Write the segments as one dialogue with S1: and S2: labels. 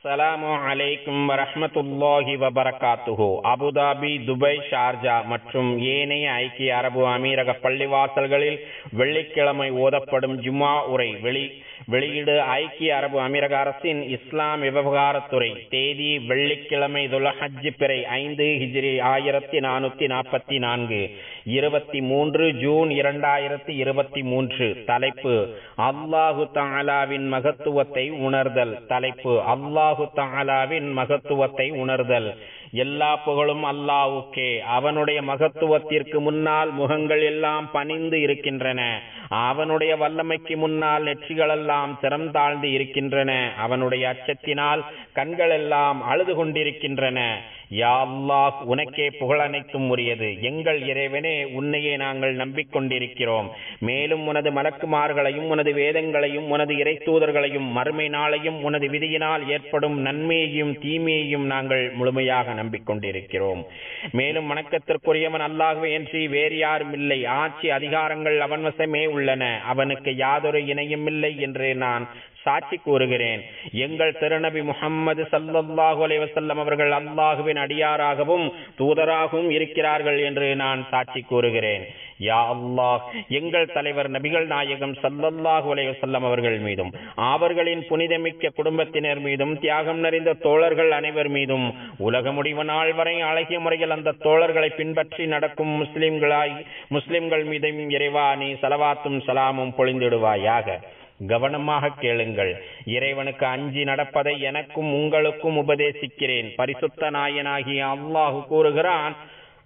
S1: அஸ்ஸலாமு அலைக்கும் வரஹ்மத்துல்லாஹி வபரகாத்துஹு அபுதாபி துபை ஷார்ஜா மற்றும் ஏனைய ஐக்கிய அரபு அமீரக பள்ளிவாசல்களில் வெள்ளிக்கிழமை ஓதப்படும் ஜுமா உரை வெளி வெளியீடு ஐக்கிய அரபு அமீரக அரசின் இஸ்லாம் விவகாரத்துறை தேதி வெள்ளிக்கிழமை துலஹஜ் பிறை ஐந்து ஹிஜ்ரி ஆயிரத்தி நானூத்தி நாற்பத்தி நான்கு இருபத்தி மூன்று ஜூன் இரண்டாயிரத்தி இருபத்தி மூன்று தலைப்பு அல்லாஹு தாலாவின் மகத்துவத்தை உணர்தல் தலைப்பு அல்லாஹு தாலாவின் மகத்துவத்தை உணர்தல் எல்லா புகழும் அல்லாவுக்கே அவனுடைய மகத்துவத்திற்கு முன்னால் முகங்கள் எல்லாம் பணிந்து இருக்கின்றன அவனுடைய வல்லமைக்கு முன்னால் நெற்றிகளெல்லாம் சிரம் தாழ்ந்து இருக்கின்றன அவனுடைய அச்சத்தினால் கண்கள் எல்லாம் அழுது கொண்டிருக்கின்றன யா அல்லாஹ் உனக்கே புகழ் அனைத்தும் உரியது எங்கள் இறைவனே உன்னையே நாங்கள் நம்பிக்கொண்டிருக்கிறோம் மேலும் உனது மலக்குமார்களையும் உனது வேதங்களையும் உனது இறை தூதர்களையும் மறுமை நாளையும் உனது விதியினால் ஏற்படும் நன்மையையும் தீமையையும் நாங்கள் முழுமையாக நம்பிக்கொண்டிருக்கிறோம் மேலும் வணக்கத்திற்குரியவன் அல்லாகவே என்று வேறு யாரும் இல்லை ஆட்சி அதிகாரங்கள் அவன் வசமே உள்ளன அவனுக்கு யாதொரு இணையும் இல்லை என்று நான் சாட்சி கூறுகிறேன் எங்கள் திருநபி முகம்மது சல்லல்லாஹு அலைஹி வஸல்லம் அவர்கள் அல்லாஹுவின் அடியாராகவும் தூதராகவும் இருக்கிறார்கள் என்று நான் சாட்சி கூறுகிறேன் யா அல்லாஹ் எங்கள் தலைவர் நபிகள் நாயகம் சல்லல்லாஹு அலைஹி வஸல்லம் அவர்கள் மீதும் அவர்களின் புனிதமிக்க குடும்பத்தினர் மீதும் தியாகம் நிறைந்த தோழர்கள் அனைவர் மீதும் உலக முடிவு நாள் வரை அழகிய முறையில் அந்த தோழர்களை பின்பற்றி நடக்கும் முஸ்லிம்களாய் முஸ்லிம்கள் மீதும் இறைவா நீ சலவாத்தும் சலாமும் பொழிந்திடுவாயாக கவனமாக கேளுங்கள் இறைவனுக்கு அஞ்சி நடப்பதை எனக்கும் உங்களுக்கும் உபதேசிக்கிறேன் பரிசுத்த நாயனாகிய அல்லாஹு கூறுகிறான்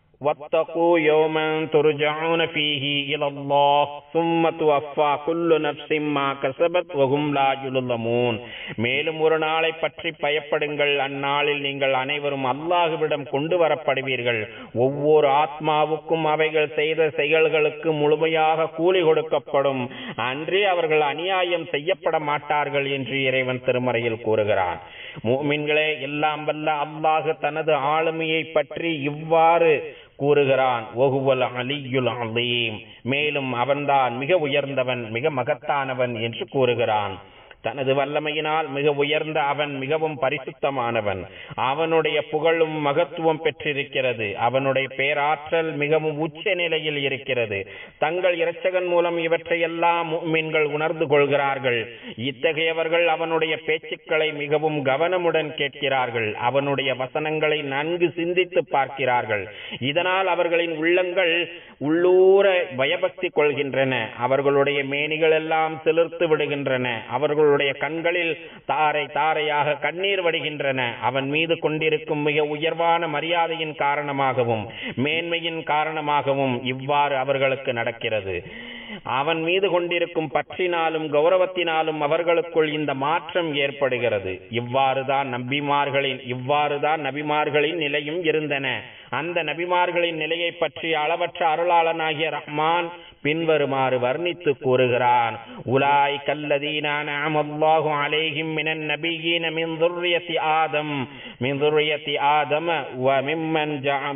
S1: واتقوا يوما ترجعون فيه إلى الله ثم توفى كل نفس ما كسبت وهم لا يظلمون மேலும் ஒரு நாளை பற்றி பயப்படுங்கள் அந்நாளில் நீங்கள் அனைவரும் அல்லாஹுவிடம் கொண்டு வரப்படுவீர்கள் ஒவ்வொரு ஆத்மாவுக்கும் அவைகள் செய்த செயல்களுக்கு முழுமையாக கூலி கொடுக்கப்படும் அன்றே அவர்கள் அநியாயம் செய்யப்பட மாட்டார்கள் என்று இறைவன் திருமறையில் கூறுகிறான் மூமின்களே எல்லாம் வல்ல அல்லாஹு தனது ஆளுமையை பற்றி இவ்வாறு கூறுகிறான் ஒகுவல் அலியுல் அலீம் மேலும் அவன்தான் மிக உயர்ந்தவன் மிக மகத்தானவன் என்று கூறுகிறான் தனது வல்லமையினால் மிக உயர்ந்த அவன் மிகவும் பரிசுத்தமானவன் அவனுடைய புகழும் மகத்துவம் பெற்றிருக்கிறது அவனுடைய பேராற்றல் மிகவும் உச்ச நிலையில் இருக்கிறது தங்கள் இரட்சகன் மூலம் இவற்றையெல்லாம் மீன்கள் உணர்ந்து கொள்கிறார்கள் இத்தகையவர்கள் அவனுடைய பேச்சுக்களை மிகவும் கவனமுடன் கேட்கிறார்கள் அவனுடைய வசனங்களை நன்கு சிந்தித்து பார்க்கிறார்கள் இதனால் அவர்களின் உள்ளங்கள் உள்ளூர பயபக்தி கொள்கின்றன அவர்களுடைய மேனிகள் எல்லாம் சிலிர்த்து விடுகின்றன அவர்கள் அவர்களுடைய கண்களில் தாரை தாரையாக கண்ணீர் வடிகின்றன அவன் மீது கொண்டிருக்கும் மிக உயர்வான மரியாதையின் காரணமாகவும் மேன்மையின் காரணமாகவும் இவ்வாறு அவர்களுக்கு நடக்கிறது அவன் மீது கொண்டிருக்கும் பற்றினாலும் கௌரவத்தினாலும் அவர்களுக்குள் இந்த மாற்றம் ஏற்படுகிறது இவ்வாறுதான் நபிமார்களின் இவ்வாறுதான் நபிமார்களின் நிலையும் இருந்தன அந்த நபிமார்களின் நிலையை பற்றி அளவற்ற அருளாளனாகிய ரஹ்மான் பின்வருமாறு வர்ணித்து கூறுகிறான் உலாய் கல்லதீனான அல்லாஹு அலைஹிம் மினன் நபியீன மின் துர்ரியத்தி ஆதம் மின் துர்ரியத்தி ஆதம وممن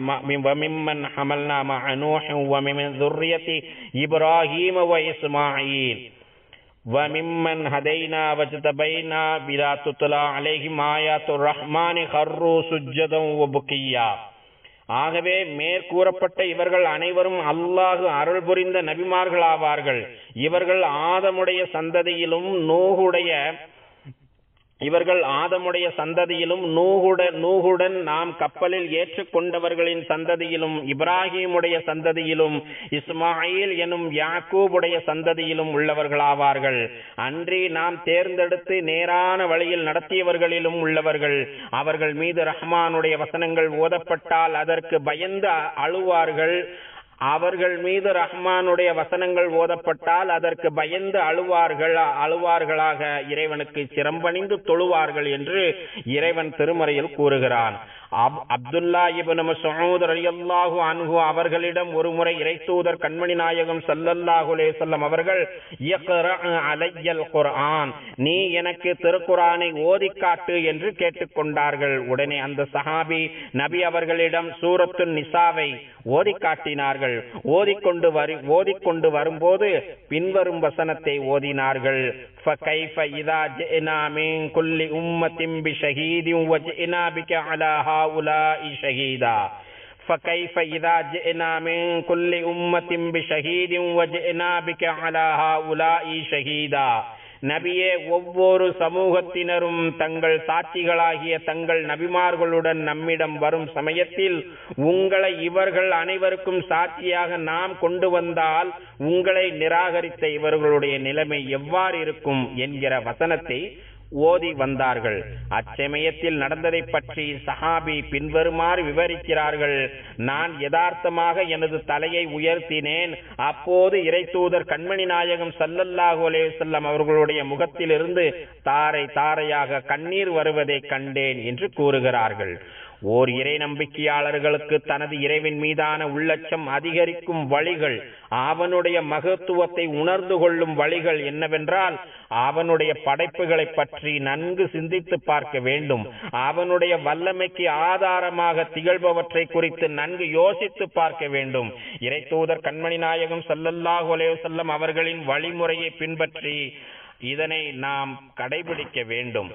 S1: وممن حملنا مع نوح ومن ذرية إبراهيم وإسماعيل وممن هدينا واجتبينا بلا تتلى عليهم آيات الرحمن خروا سجدا وبكيا ஆகவே மேற்கூறப்பட்ட இவர்கள் அனைவரும் அல்லாஹு அருள் புரிந்த நபிமார்கள் ஆவார்கள் இவர்கள் ஆதமுடைய சந்ததியிலும் நூகுடைய இவர்கள் ஆதமுடைய சந்ததியிலும் நூகுடன் நூகுடன் நாம் கப்பலில் ஏற்றுக்கொண்டவர்களின் சந்ததியிலும் இப்ராஹிமுடைய சந்ததியிலும் இஸ்மாயில் எனும் யாக்கூபுடைய சந்ததியிலும் உள்ளவர்களாவார்கள் அன்றி நாம் தேர்ந்தெடுத்து நேரான வழியில் நடத்தியவர்களிலும் உள்ளவர்கள் அவர்கள் மீது ரஹ்மானுடைய வசனங்கள் ஓதப்பட்டால் அதற்கு பயந்து அழுவார்கள் அவர்கள் மீது ரஹ்மானுடைய வசனங்கள் ஓதப்பட்டால் அதற்கு பயந்து அழுவார்கள் அழுவார்களாக இறைவனுக்கு சிரம்பணிந்து தொழுவார்கள் என்று இறைவன் திருமறையில் கூறுகிறான் அப்- அப்துல்லா இப்னு மஸ்ஊத் ரலியல்லாஹு அன்ஹு அவர்களிடம் ஒருமுறை இறைத்தூதர் கண்மணி நாயகம் ஸல்லல்லாஹு அலைஹி வஸல்லம் அவர்கள் இக்ரா அலையல் குர்ஆன் நீ எனக்கு திருக்குர்ஆனை ஓதி காட்டு என்று கேட்டுக்கொண்டார்கள் உடனே அந்த சஹாபி நபி அவர்களிடம் சூரத்து நிசாவை ஓதி காட்டினார்கள் ஓதிக்கொண்டு வரு ஓதிக்கொண்டு வரும்போது பின்வரும் வசனத்தை ஓதினார்கள் فكيف إذا جئنا من كل أمة بشهيد وجئنا بك على هؤلاء شهيدا فكيف إذا جئنا من كل أمة بشهيد وجئنا بك على هؤلاء شهيدا நபியே ஒவ்வொரு சமூகத்தினரும் தங்கள் சாட்சிகளாகிய தங்கள் நபிமார்களுடன் நம்மிடம் வரும் சமயத்தில் உங்களை இவர்கள் அனைவருக்கும் சாட்சியாக நாம் கொண்டு வந்தால் உங்களை நிராகரித்த இவர்களுடைய நிலைமை எவ்வாறு இருக்கும் என்கிற வசனத்தை ஓதி வந்தார்கள் அச்சமயத்தில் நடந்ததை பற்றி சஹாபி பின்வருமாறு விவரிக்கிறார்கள் நான் யதார்த்தமாக எனது தலையை உயர்த்தினேன் அப்போது இறைத்தூதர் கண்மணி நாயகம் ஸல்லல்லாஹு அலைஹி வஸல்லம் அவர்களுடைய முகத்திலிருந்து தாரை தாரையாக கண்ணீர் வருவதை கண்டேன் என்று கூறுகிறார்கள் ஓர் இறை நம்பிக்கையாளர்களுக்கு தனது இறைவின் மீதான உள்ளச்சம் அதிகரிக்கும் வழிகள் அவனுடைய மகத்துவத்தை உணர்ந்து கொள்ளும் வழிகள் என்னவென்றால் அவனுடைய படைப்புகளை பற்றி நன்கு சிந்தித்து பார்க்க வேண்டும் அவனுடைய வல்லமைக்கு ஆதாரமாக திகழ்பவற்றை குறித்து நன்கு யோசித்து பார்க்க வேண்டும் இறைத்தூதர் கண்மணி நாயகம் ஸல்லல்லாஹு அலைஹி வஸல்லம் அவர்களின் வழிமுறையை பின்பற்றி இதனை நாம் கடைபிடிக்க வேண்டும்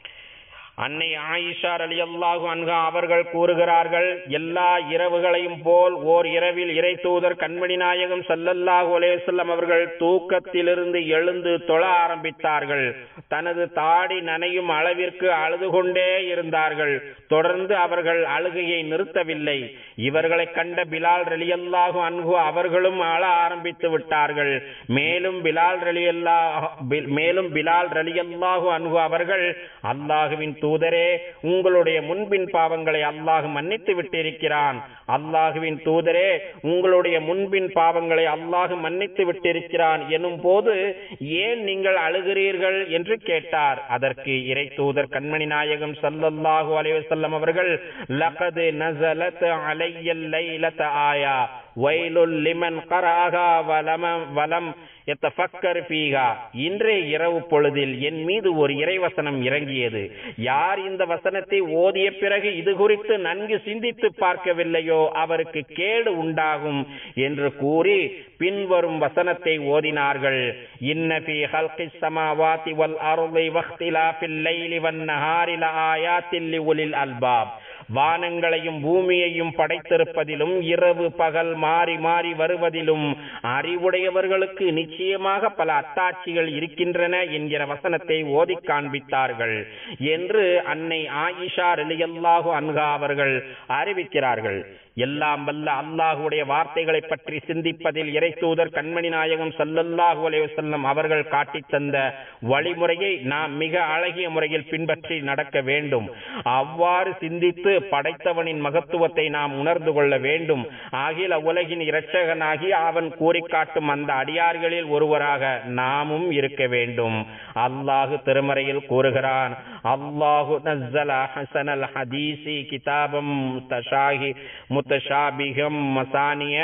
S1: அன்னை ஆயிஷா ரலியல்லாஹு அன்ஹா அவர்கள் கூறுகிறார்கள் எல்லா இரவுகளையும் போல் ஓர் இரவில் இறை தூதர் கண்மணி நாயகம் ஸல்லல்லாஹு அலைஹி வஸல்லம் அவர்கள் தூக்கத்திலிருந்து எழுந்து தொழ ஆரம்பித்தார்கள் தனது தாடி நனையும் அளவிற்கு அழுது கொண்டே இருந்தார்கள் தொடர்ந்து அவர்கள் அழுகையை நிறுத்தவில்லை இவர்களை கண்ட பிலால் ரலியல்லாஹு அன்ஹு அவர்களும் அழ ஆரம்பித்து விட்டார்கள் மேலும் பிலால் ரலியல்லாஹு பில்- மேலும் பிலால் ரலியல்லாஹு அன்ஹு அவர்கள் அல்லாஹுவின் தூதரே உங்களுடைய முன்பின் பாவங்களை அல்லாஹ் மன்னித்து விட்டிருக்கிறான் அல்லாஹுவின் தூதரே உங்களுடைய முன்பின் பாவங்களை அல்லாஹ் மன்னித்து விட்டிருக்கிறான் எனும் போது ஏன் நீங்கள் அழுகிறீர்கள் என்று கேட்டார் அதற்கு இறை தூதர் கண்மணி நாயகம் ஸல்லல்லாஹு அலைஹி வஸல்லம் அவர்கள் லகது நஸலத் அலையல் லைலத ஆயா வைலுல் லிமன் கராகா வலம் வலம் எத்தஃபக்கர் ஃபீஹா இன்றைய இரவு பொழுதில் என் மீது ஒரு இறைவசனம் இறங்கியது யார் இந்த வசனத்தை ஓதிய பிறகு இது குறித்து நன்கு சிந்தித்து பார்க்கவில்லையோ அவருக்கு கேடு உண்டாகும் என்று கூறி பின்வரும் வசனத்தை ஓதினார்கள் இன்ன ஃபீ ஹல்கிஸ் ஸமாவாதி வல் அர்தி வக்திலாஃபில் லைலி வன் நஹாரி லஆயாத்தின் லிஉலில் அல்பாப் வானங்களையும் பூமியையும் படைத்திருப்பதிலும் இரவு பகல் மாறி மாறி வருவதிலும் அறிவுடையவர்களுக்கு நிச்சயமாக பல அத்தாட்சிகள் இருக்கின்றன என்கிற வசனத்தை ஓதி காண்பித்தார்கள் என்று அன்னை ஆயிஷா ரலியல்லாஹு அன்ஹா அவர்கள் அறிவிக்கிறார்கள் எல்லாம் வல்ல அல்லாஹுடைய வார்த்தைகளை பற்றி சிந்திப்பதில் இறை தூதர் கண்மணி நாயகம் ஸல்லல்லாஹு அலைஹி வஸல்லம் அவர்கள் காட்டித் தந்த வழிமுறையை நாம் மிக அழகிய முறையில் பின்பற்றி நடக்க வேண்டும் அவ்வாறு சிந்தித்து படைத்தவனின் மகத்துவத்தை நாம் உணர்ந்து கொள்ள வேண்டும் அகில உலகின் இரட்சகனாகி அவன் கூறி காட்டும் அந்த அடியார்களில் ஒருவராக நாமும் இருக்க வேண்டும் அல்லாஹு திருமறையில் கூறுகிறான் அல்லாஹு நஸ்ஸல ஹசனல் ஹதீசி கிதாபம் முத்தஷாஹி முத்தஷாபிகம் மசானிய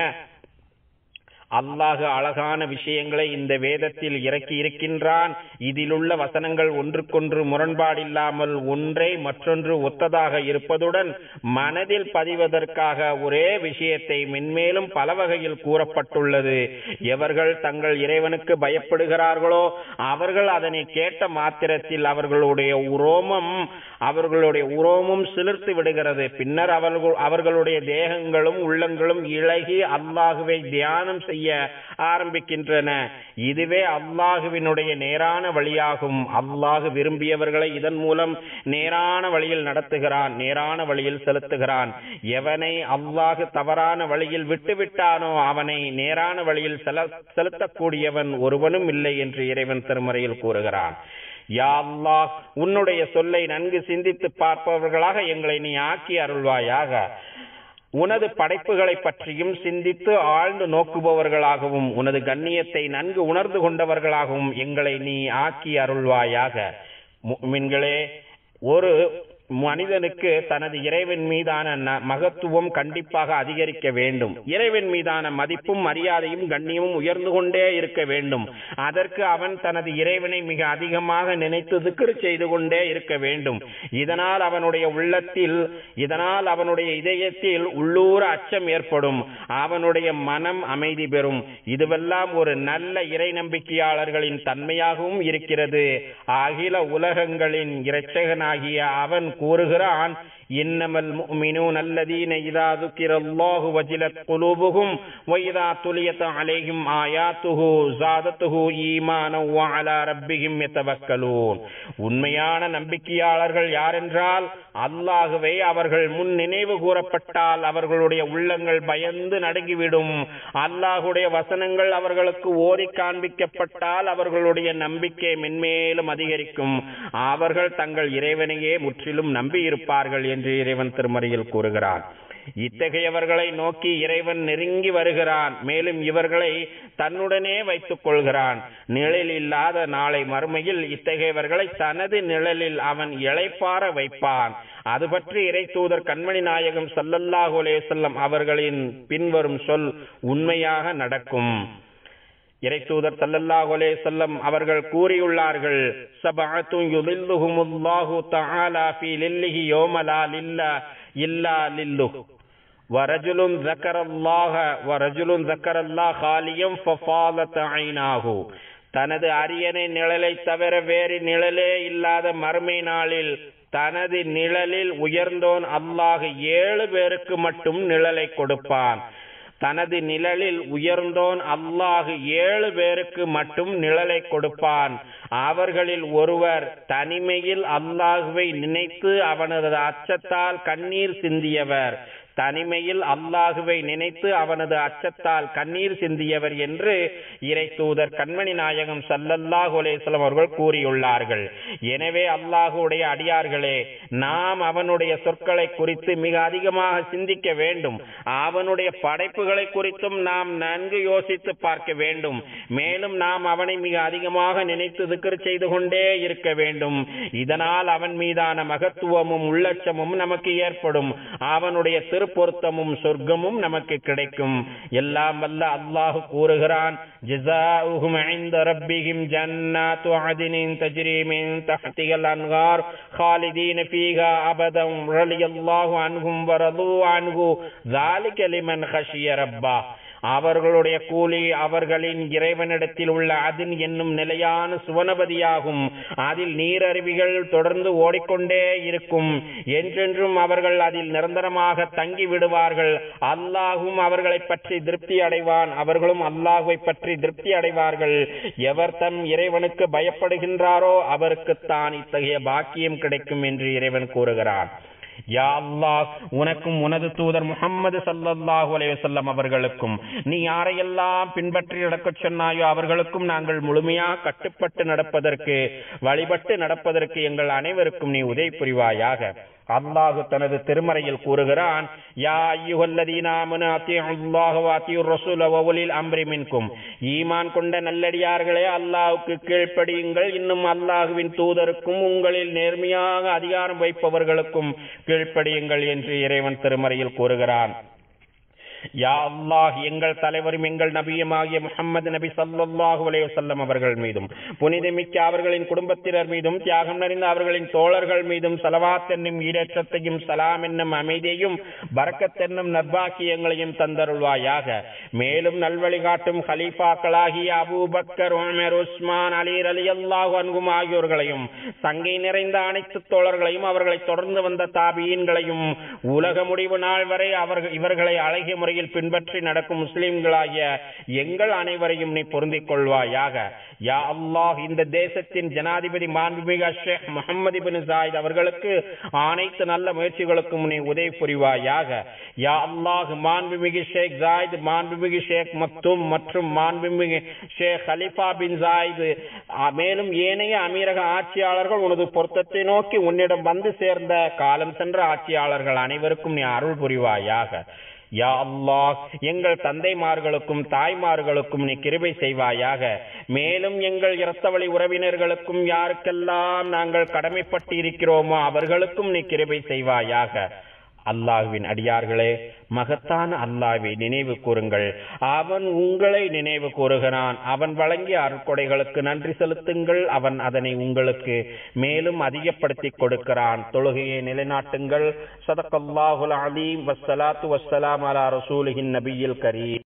S1: அல்லாஹு அழகான விஷயங்களை இந்த வேதத்தில் இறக்கி இருக்கின்றான் இதிலுள்ள வசனங்கள் ஒன்றுக்கொன்று முரண்பாடில்லாமல் ஒன்றை மற்றொன்று ஒத்ததாக இருப்பதுடன் மனதில் பதிவதற்காக ஒரே விஷயத்தை மென்மேலும் பல வகையில் கூறப்பட்டுள்ளது எவர்கள் தங்கள் இறைவனுக்கு பயப்படுகிறார்களோ அவர்கள் அதனை கேட்ட மாத்திரத்தில் அவர்களுடைய உரோமம் அவர்களுடைய உரோமும் சிலிர்த்து விடுகிறது பின்னர் அவர்கள் அவர்களுடைய தேகங்களும் உள்ளங்களும் இழகி அல்லாஹுவை தியானம் செய்ய ஆரம்பிக்கின்றன இதுவே அல்லாஹுவினுடைய நேரான வழியாகும் அல்லாஹு விரும்பியவர்களை இதன் மூலம் நேரான வழியில் நடத்துகிறான் நேரான வழியில் செலுத்துகிறான் எவனை அல்லாஹு தவறான வழியில் விட்டுவிட்டானோ அவனை நேரான வழியில் செல செலுத்தக்கூடியவன் ஒருவனும் இல்லை என்று இறைவன் திருமறையில் கூறுகிறான் யா அல்லாஹ் உன்னுடைய சொல்லை நன்கு சிந்தித்து பார்ப்பவர்களாக எங்களை நீ ஆக்கி அருள்வாயாக உனது படைப்புகளை பற்றியும் சிந்தித்து ஆழ்ந்து நோக்குபவர்களாகவும் உனது கண்ணியத்தை நன்கு உணர்ந்து கொண்டவர்களாகவும் எங்களை நீ ஆக்கி அருள்வாயாக முஃமின்களே ஒரு மனிதனுக்கு தனது இறைவன் மீதான ந- மகத்துவம் கண்டிப்பாக அதிகரிக்க வேண்டும் இறைவன் மீதான மதிப்பும் மரியாதையும் கண்ணியமும் உயர்ந்து கொண்டே இருக்க வேண்டும் அதற்கு அவன் தனது இறைவனை மிக அதிகமாக நினைத்து திக்ரு செய்து கொண்டே இருக்க வேண்டும் இதனால் அவனுடைய உள்ளத்தில் இதனால் அவனுடைய இதயத்தில் உள்ளூர அச்சம் ஏற்படும் அவனுடைய மனம் அமைதி பெறும் இதுவெல்லாம் ஒரு நல்ல இறை நம்பிக்கையாளர்களின் தன்மையாகவும் இருக்கிறது அகில உலகங்களின் இரட்சகனாகிய அவன் கூறுகிறான் إنما المؤمنون الذين إذا ذكر الله وجلت قلوبهم وإذا تليت عليهم آياته زادته إيمانا وعلى ربهم يتوكلون உண்மையான நம்பிக்கையாளர்கள் யாரென்றால் அல்லாஹுவை அவர்கள் முன் நினைவு கூறப்பட்டால் அவர்களுடைய உள்ளங்கள் பயந்து நடுங்கிவிடும் அல்லாஹுடைய வசனங்கள் அவர்களுக்கு ஓதி காண்பிக்கப்பட்டால் அவர்களுடைய நம்பிக்கை மென்மேலும் அதிகரிக்கும் அவர்கள் தங்கள் இறைவனையே முற்றிலும் நம்பியிருப்பார்கள் என்று இறைவன் திருமறையில் கூறுகிறார் இத்தகையவர்களை நோக்கி இறைவன் நெருங்கி வருகிறான் மேலும் இவர்களை தன்னுடனே வைத்துக் கொள்கிறான் நிழல் இல்லாத நாளை மறுமையில் இத்தகையவர்களை தனது நிழலில் அவன் இளைப்பார வைப்பான் அது பற்றி இறை தூதர் கண்மணி நாயகம் ஸல்லல்லாஹு அலைஹி வஸல்லம் அவர்களின் பின்வரும் சொல் உண்மையாக நடக்கும் இறை தூதர் ஸல்லல்லாஹு அலைஹி வஸல்லம் அவர்கள் கூறியுள்ளார்கள் சபஅத்துன் யுதில்லுஹுமுல்லாஹு தஆலா ஃபீ லில்லிஹி யௌம லா லில்ல இல்லா லில்லுஹ் ورجل ذكر الله ورجل ذكر الله خاليا ففاضت عيناه தனது அரியணை நிழலை தவிர வேறு நிழலே இல்லாத மறுமை நாளில் தனது நிழலில் உயர்ந்தோன் அல்லாஹ் ஏழு பேருக்கு மட்டும் நிழலை கொடுப்பான் தனது நிழலில் உயர்ந்தோன் அல்லாஹ் ஏழு பேருக்கு மட்டும் நிழலை கொடுப்பான் அவர்களில் ஒருவர் தனிமையில் அல்லாஹுவை நினைத்து அவனது அச்சத்தால் கண்ணீர் சிந்தியவர் தனிமையில் அல்லாஹுவை நினைத்து அவனது அச்சத்தால் கண்ணீர் சிந்தியவர் என்று இறை தூதர் கண்மணி நாயகம் சல்லல்லாஹு அலைஹிஸ்ஸலாம் அவர்கள் கூறியுள்ளார்கள் எனவே அல்லாஹுடைய அடியார்களே நாம் அவனுடைய சொற்களை குறித்து மிக அதிகமாக சிந்திக்க வேண்டும் அவனுடைய படைப்புகளை குறித்தும் நாம் நன்கு யோசித்து பார்க்க வேண்டும் மேலும் நாம் அவனை மிக அதிகமாக நினைத்து திக்ர் செய்து கொண்டே இருக்க வேண்டும் இதனால் அவன் மீதான மகத்துவமும் உள்ளட்சமும் நமக்கு ஏற்படும் அவனுடைய திருப்பொருத்தமும் சொர்க்கமும் நமக்கு கிடைக்கும் எல்லாம் வல்ல அல்லாஹ் கூறுகிறான் ஜஸாஉஹும் இன்த ரப்பிஹிம் ஜன்னாத்து அத்னின் தஜ்ரி மின் தஹ்திஹல் அன்ஹார் خالدين فيها أبدا رضي الله عنهم ورضوا عنه ذلك لمن خشي ربه அவர்களுடைய கூலி அவர்களின் இறைவனிடத்தில் உள்ள அதின் என்னும் நிலையான சுவனபதியாகும் அதில் நீரருவிகள் தொடர்ந்து ஓடிக்கொண்டே இருக்கும் என்றென்றும் அவர்கள் அதில் நிரந்தரமாக தங்கி விடுவார்கள் அல்லாஹும் அவர்களை பற்றி திருப்தி அடைவான் அவர்களும் அல்லாஹுவை பற்றி திருப்தி அடைவார்கள் எவர் தம் இறைவனுக்கு பயப்படுகின்றாரோ அவருக்குத்தான் இத்தகைய பாக்கியம் கிடைக்கும் என்று இறைவன் கூறுகிறான் யா அல்லாஹ் உனக்கும் உனது தூதர் முகம்மது சல்லல்லாஹு அலைஹி வஸல்லம் அவர்களுக்கும் நீ யாரையெல்லாம் பின்பற்றி நடக்கச் சொன்னாயோ அவர்களுக்கும் நாங்கள் முழுமையாக கட்டுப்பட்டு நடப்பதற்கு வழிபட்டு நடப்பதற்கு எங்கள் அனைவருக்கும் நீ உதவி புரிவாயாக அல்லாஹு தனது திருமறையில் கூறுகிறான் யா ஐயுஹல்லதீன ஆமனு அத்தியுல்லாஹ வ அத்தியுர் ரசூல வ உலில் அம்ரி மின்கும் ஈமான் கொண்ட நல்லடியார்களே அல்லாஹ்வுக்கு கீழ்ப்படியுங்கள் இன்னும் அல்லாஹுவின் தூதருக்கும் உங்களில் நேர்மையாக அதிகாரம் வைப்பவர்களுக்கும் கீழ்ப்படியுங்கள் என்று இறைவன் திருமறையில் கூறுகிறான் யா அல்லாஹ் எங்கள் தலைவரும் எங்கள் நபியுமாகிய முஹம்மது நபி ஸல்லல்லாஹு அலைஹி வஸல்லம் அவர்கள் மீதும் புனிதமிக்க அவர்களின் குடும்பத்தினர் மீதும் தியாகம் நிறைந்த அவர்களின் தோழர்கள் மீதும் சலவாத் என்னும் ஈடேற்றத்தையும் சலாம் என்னும் அமைதியையும் பரக்கத் என்னும் நற்பாக்கியங்களையும் தந்தருள்வாயாக மேலும் நல்வழி காட்டும் ஹலீஃபாக்களாகிய அபூபக்கர் உமர் உஸ்மான் அலி ரலியல்லாஹு அன்ஹும் ஆகியோர்களையும் சங்கை நிறைந்த அனைத்து தோழர்களையும் அவர்களை தொடர்ந்து வந்த தாபியீன்களையும் உலக முடிவு நாள் வரை அவர்கள் இவர்களை அழகிய முறையில் பின்பற்றி நடக்கும் முஸ்லிம்களாகிய எங்கள் அனைவரையும் நீ பொருந்திக் கொள்வாயாக யா அல்லாஹ் இந்த தேசத்தின் ஜனாதிபதி மாண்புமிகு ஷேக் முகமது பின் ஜாயித் அவர்களுக்கு அனைத்து நல்ல முயற்சிகளுக்கும் நீ உதவி புரிவாயாக யா அல்லாஹ் மாண்புமிகு ஷேக் ஜாயித் மாண்புமிகு ஷேக் மக்தும் மற்றும் மாண்புமிகு ஷேக் ஹலிஃபா பின் ஜாயித் அ, மேலும் ஏனைய அமீரக ஆட்சியாளர்கள் உனது பொருத்தத்தை நோக்கி உன்னிடம் வந்து சேர்ந்த காலம் சென்ற ஆட்சியாளர்கள் அனைவருக்கும் நீ அருள் புரிவாயாக யா அல்லாஹ் எங்கள் தந்தைமார்களுக்கும் தாய்மார்களுக்கும் நீ கிருபை செய்வாயாக மேலும் எங்கள் இரத்தவழி உறவினர்களுக்கும் யாருக்கெல்லாம் நாங்கள் கடமைப்பட்டு இருக்கிறோமோ அவர்களுக்கும் நீ கிருபை செய்வாயாக அல்லாஹ்வின் அடியார்களே மகத்தான அல்லாஹ்வை நினைவு கூறுங்கள் அவன் உங்களை நினைவு கூறுகிறான் அவன் வழங்கிய அருட்கொடைகளுக்கு நன்றி செலுத்துங்கள் அவன் அதனை உங்களுக்கு மேலும் அதிகப்படுத்தி கொடுக்கிறான் தொழுகையை நிலைநாட்டுங்கள் சதக்கல்லாஹுல் அலீம் வஸ்ஸலாத்து வஸ்ஸலாம் அலா ரசூலிஹின் நபியில் கரீம்